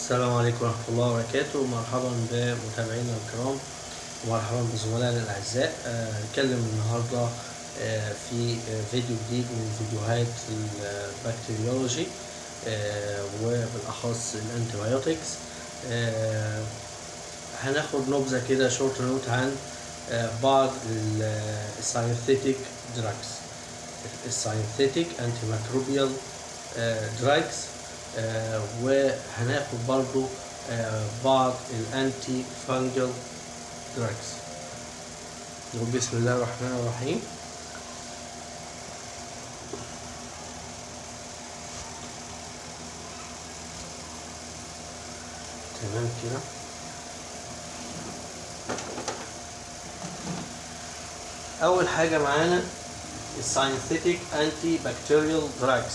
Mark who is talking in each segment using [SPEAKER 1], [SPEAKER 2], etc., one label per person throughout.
[SPEAKER 1] السلام عليكم ورحمة الله وبركاته مرحبا بمتابعينا الكرام ومرحبا بزملائنا الأعزاء آه، هنتكلم النهاردة آه، في آه، فيديو جديد من فيديوهات البكتيريولوجي آه، وبالأخص الأنتيبيوتكس آه، هناخد نبذة كده شورت نوت عن آه، بعض الساينثيتك دراجز الساينثيتك انتي ميكروبيال دراجز وهناخد برضو آه، بعض الانتي فانجل دراجز نقول بسم الله الرحمن الرحيم تمام كده اول حاجه معانا الساينثيتك انتي بكتيريال دراجز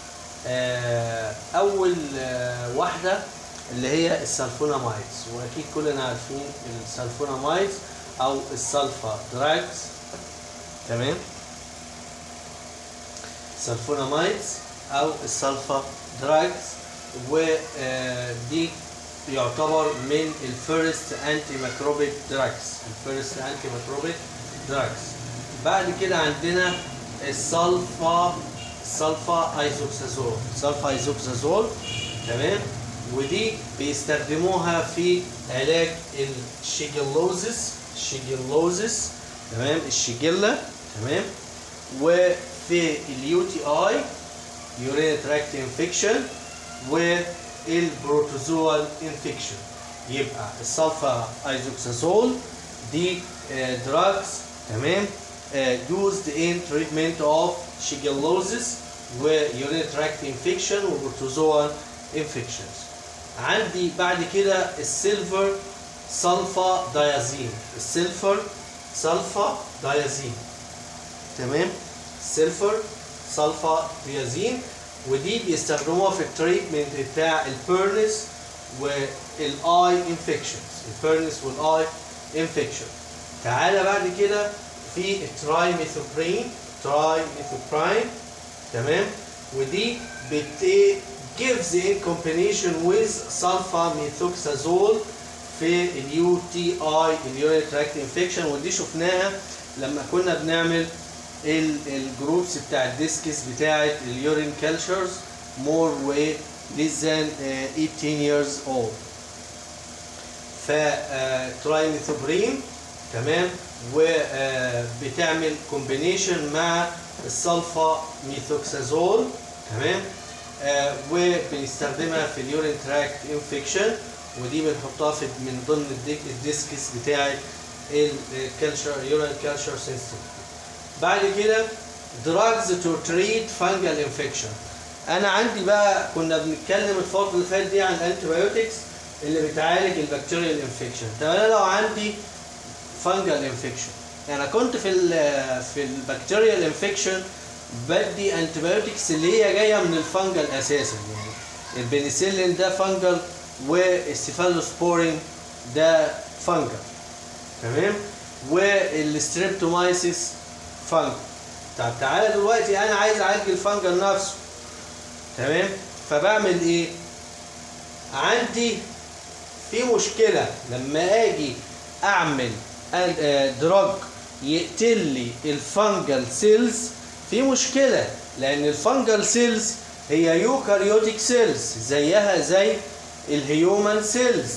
[SPEAKER 1] اول آه، واحده اللي هي السلفونامايدز واكيد كلنا عارفين السلفونامايدز او السلفا دراجز تمام سلفونامايدز او السلفا دراجز ودي يعتبر من الفيرست انتي ميكروبيك دراجز الفيرست انتي ميكروبيك دراجز بعد كده عندنا السلفا السلفا ايزوكسازول السلفا ايزوكسازول تمام ودي بيستخدموها في علاج الشيجلوزس الشيجلوزس تمام الشيجيلا تمام وفي اليو تي اي يورين تراكت انفكشن والبروتوزوال انفكشن يبقى السلفا ايزوكسازول دي دراجز تمام used in treatment of shigellosis ويورين تراكت انفكشن وبروتوزوال انفكشنز عندي بعد كده السيلفر سلفا دايازين السيلفر سلفا دايازين تمام سيلفر سلفا دايازين ودي بيستخدموها في التريتمنت بتاع البيرنس والاي انفكشنز البيرنس والاي انفكشن تعالى بعد كده في الترايميثوبرين ترايميثوبرين تمام ودي بت gives in combination with sulfamethoxazole في اليو تي اي اليورين تراكت انفكشن ودي شفناها لما كنا بنعمل الجروبس بتاع الديسكس بتاعه اليورين كالتشرز more way less than uh, 18 years old ف ترايميثوبرين تمام وبتعمل كومبينيشن مع السلفا ميثوكسازول تمام آه وبنستخدمها في اليورين تراكت انفكشن ودي بنحطها في من ضمن الديك الديسكس بتاعه الكالشر يورين كالشر سيستم بعد كده دراجز تو تريت فانجل انفكشن انا عندي بقى كنا بنتكلم الفتره اللي فاتت دي عن الانتيبيوتكس اللي بتعالج البكتيريال انفكشن طب انا لو عندي فانجل انفكشن يعني كنت في ال في البكتيريال انفكشن بدي انتيبيوتكس اللي هي جايه من الفنجل اساسا يعني البنسلين ده فنجل والسيفالوسبورين ده فنجل تمام والستريبتومايسيس فنجل طب تعالى دلوقتي انا عايز اعالج الفنجل نفسه تمام فبعمل ايه عندي في مشكله لما اجي اعمل دراج يقتل لي الفنجل سيلز في مشكلة لأن الفنجل سيلز هي يوكاريوتيك سيلز زيها زي الهيومن سيلز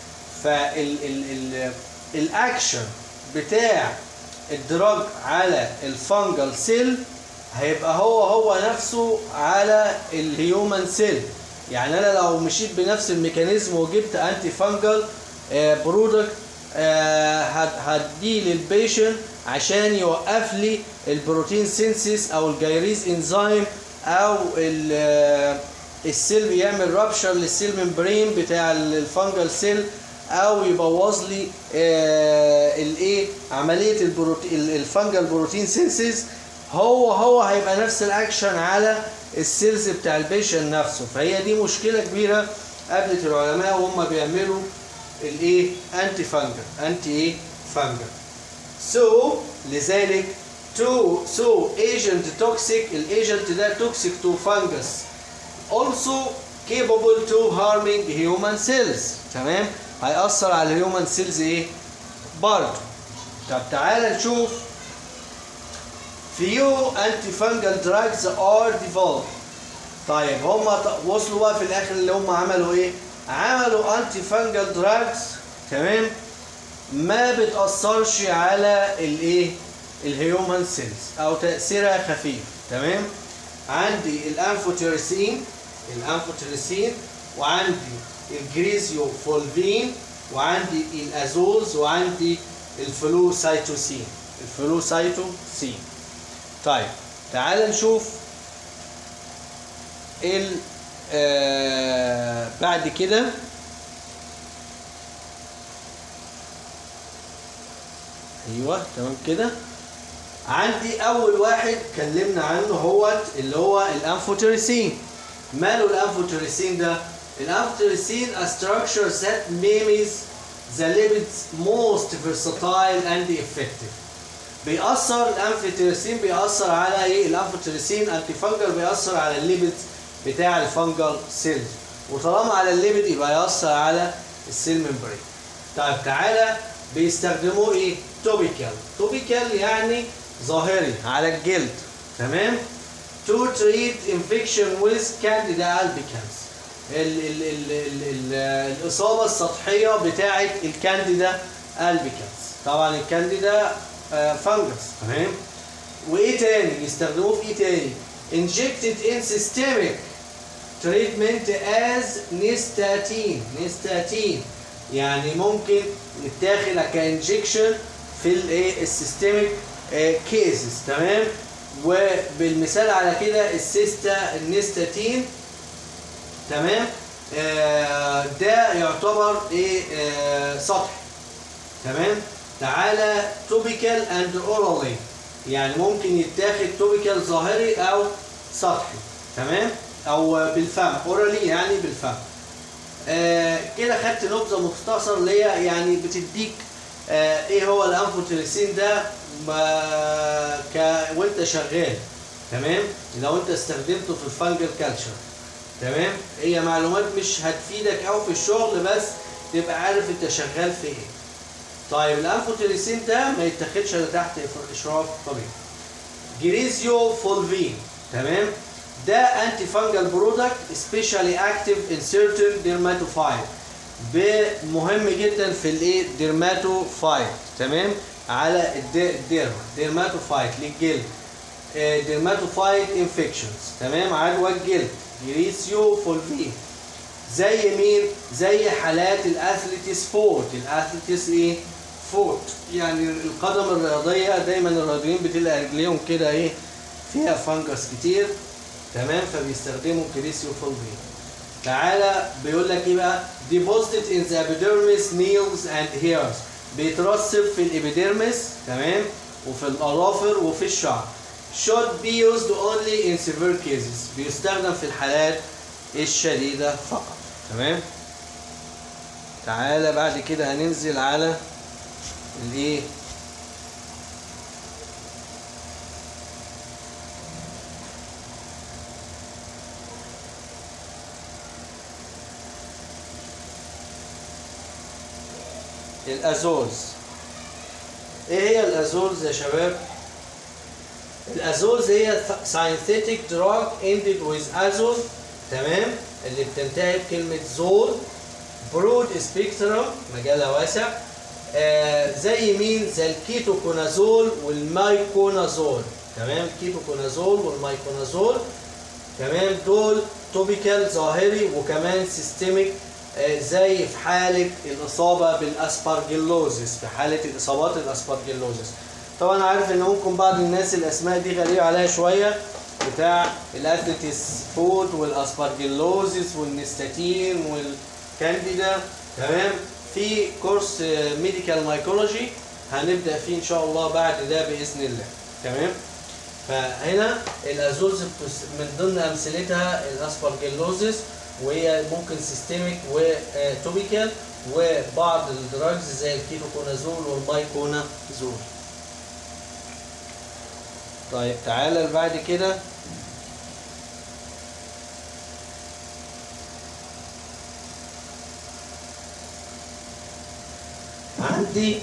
[SPEAKER 1] فالأكشن بتاع الدراج على الفنجل سيل هيبقى هو هو نفسه على الهيومن سيل يعني انا لو مشيت بنفس الميكانيزم وجبت انتي فانجل برودكت هديه للبيشنت عشان يوقف لي البروتين سينسيس او الجيريز انزيم او السيل بيعمل رابشر للسيل ممبرين بتاع الفنجل سيل او يبوظ لي الايه عمليه البروتين الفنجل بروتين سينسيس هو هو هيبقى نفس الاكشن على السيلز بتاع البيشنت نفسه فهي دي مشكله كبيره قابلت العلماء وهم بيعملوا الايه انتي فانجل انتي ايه فانجل سو so, لذلك تو سو ايجنت توكسيك الايجنت ده توكسيك تو فانجس also capable to harming human cells تمام هيأثر على الهيومن سيلز ايه برضه طب تعالى نشوف few antifungal drugs are developed طيب هم وصلوا بقى في الاخر اللي هم عملوا ايه عملوا انتي فانجل دراجز تمام ما بتاثرش على الايه الهيومن سيلز او تاثيرها خفيف تمام عندي الانفوتيرسين الانفوتيرسين وعندي الجريزيو فولفين وعندي الازولز وعندي الفلوسايتوسين الفلوسايتوسين طيب تعال نشوف ال آه بعد كده ايوه تمام كده عندي اول واحد اتكلمنا عنه هو اللي هو الانفوتيرسين ماله الانفوتيرسين ده الانفوتيرسين a structure that mimics the lipids most versatile and effective بيأثر الانفوتيرسين بيأثر على ايه الانفوتيرسين انتي فانجل بيأثر على الليبيد بتاع الفانجل سيلز وطالما على الليبيد يبقى يأثر على السيل ممبرين طيب تعالى بيستخدموه ايه توبيكال توبيكال يعني ظاهري على الجلد تمام to treat infection with candida albicans ال ال ال ال ال الإصابة السطحية بتاعة الكانديدا albicans طبعا الكانديدا فانجس تمام وايه تاني يستخدموه في ايه تاني injected in systemic treatment as نيستاتين نيستاتين يعني ممكن يتاخد كانجكشن في الايه السيستميك كيسز تمام وبالمثال على كده السيستا النيستاتين تمام آه ده يعتبر ايه آه سطحي تمام تعالى توبيكال اند اورالي يعني ممكن يتاخد توبيكال ظاهري او سطحي تمام او بالفم اورالي يعني بالفم آه كده خدت نبذه مختصره اللي هي يعني بتديك آه ايه هو الانفوتيرسين ده ما ك وانت شغال تمام لو انت استخدمته في الفانجل كالتشر تمام هي معلومات مش هتفيدك قوي في الشغل بس تبقى عارف انت شغال في ايه طيب الانفوتيرسين ده ما يتاخدش الا تحت اشراف طبيب جريزيو فولفين تمام ده انتي فانجل برودكت سبيشالي اكتيف ان سيرتن ديرماتوفايت مهم جدا في الايه ديرماتوفايت تمام على الديرما ديرماتوفايت للجلد ديرماتوفايت انفكشنز تمام عدوى الجلد جريسيو فولفين زي مين زي حالات الاثليتس فوت الاثليتس ايه فوت يعني القدم الرياضيه دايما الرياضيين بتلاقي رجليهم كده ايه فيها فانجس كتير تمام فبيستخدموا كريسيو فولفين تعالى بيقول لك ايه بقى deposited in the epidermis nails and hairs بيترسب في الابيديرمس تمام وفي الاظافر وفي الشعر should be used only in severe cases بيستخدم في الحالات الشديدة فقط تمام تعالى بعد كده هننزل على الايه الازولز ايه هي الازولز يا شباب الازولز هي ساينثيتك دراج ended with azole تمام اللي بتنتهي بكلمه زول برود سبيكترم مجالها واسع آه زي مين زي الكيتوكونازول والمايكونازول تمام الكيتوكونازول والمايكونازول تمام دول توبيكال ظاهري وكمان سيستميك آه زي في حالة الإصابة بالأسبارجيلوزيس في حالة الإصابات الأسبارجيلوزيس طبعا عارف ان ممكن بعض الناس الاسماء دي غريبة عليها شوية بتاع الاثليتس فود والاسبارجيلوزيس والنستاتين والكانديدا تمام في كورس ميديكال مايكولوجي هنبدا فيه ان شاء الله بعد ده باذن الله تمام فهنا الازوز من ضمن امثلتها الاسبارجيلوزيس وهي ممكن سيستميك وتوبيكال وبعض الدراجز زي الكيتوكونازول والمايكونازول طيب تعالى بعد كده عندي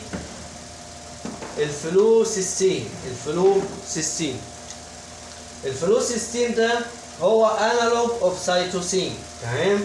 [SPEAKER 1] الفلوسيستين الفلوسيستين الفلوسيستين ده هو انالوج اوف سايتوسين تمام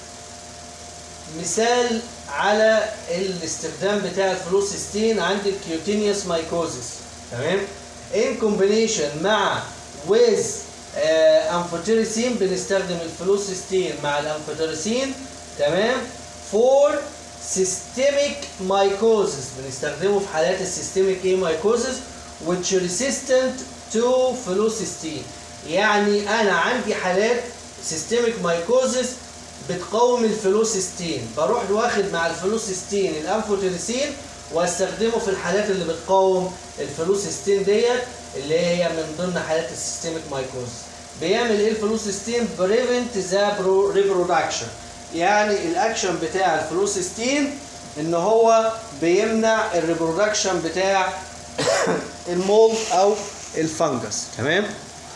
[SPEAKER 1] مثال على الاستخدام بتاع الفلوسيستين عند الكيوتينيوس مايكوزيس تمام ان كومبينيشن مع ويز انفوتيريسين بنستخدم الفلوسيستين مع الانفوتيريسين تمام فور سيستميك مايكوزيس بنستخدمه في حالات السيستميك ايه مايكوزيس which resistant to فلوسيستين يعني انا عندي حالات سيستميك مايكوزيس بتقاوم الفلوسيستين بروح واخد مع الفلوسيستين الانفوتيريسين واستخدمه في الحالات اللي بتقاوم الفلوسيستين ديت اللي هي من ضمن حالات السيستميك مايكوزيس بيعمل ايه الفلوسيستين بريفنت ذا ريبرودكشن يعني الاكشن بتاع الفلوسيستين ان هو بيمنع الريبرودكشن بتاع المولد او الفنجس تمام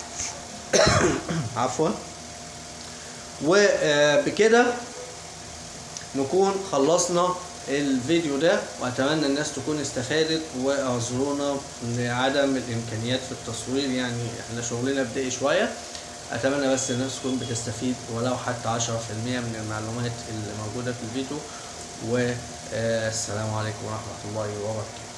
[SPEAKER 1] عفوا وبكده نكون خلصنا الفيديو ده واتمنى الناس تكون استفادت واعذرونا لعدم الامكانيات في التصوير يعني احنا شغلنا بدائي شويه اتمنى بس الناس تكون بتستفيد ولو حتى 10% من المعلومات اللي موجوده في الفيديو والسلام عليكم ورحمه الله وبركاته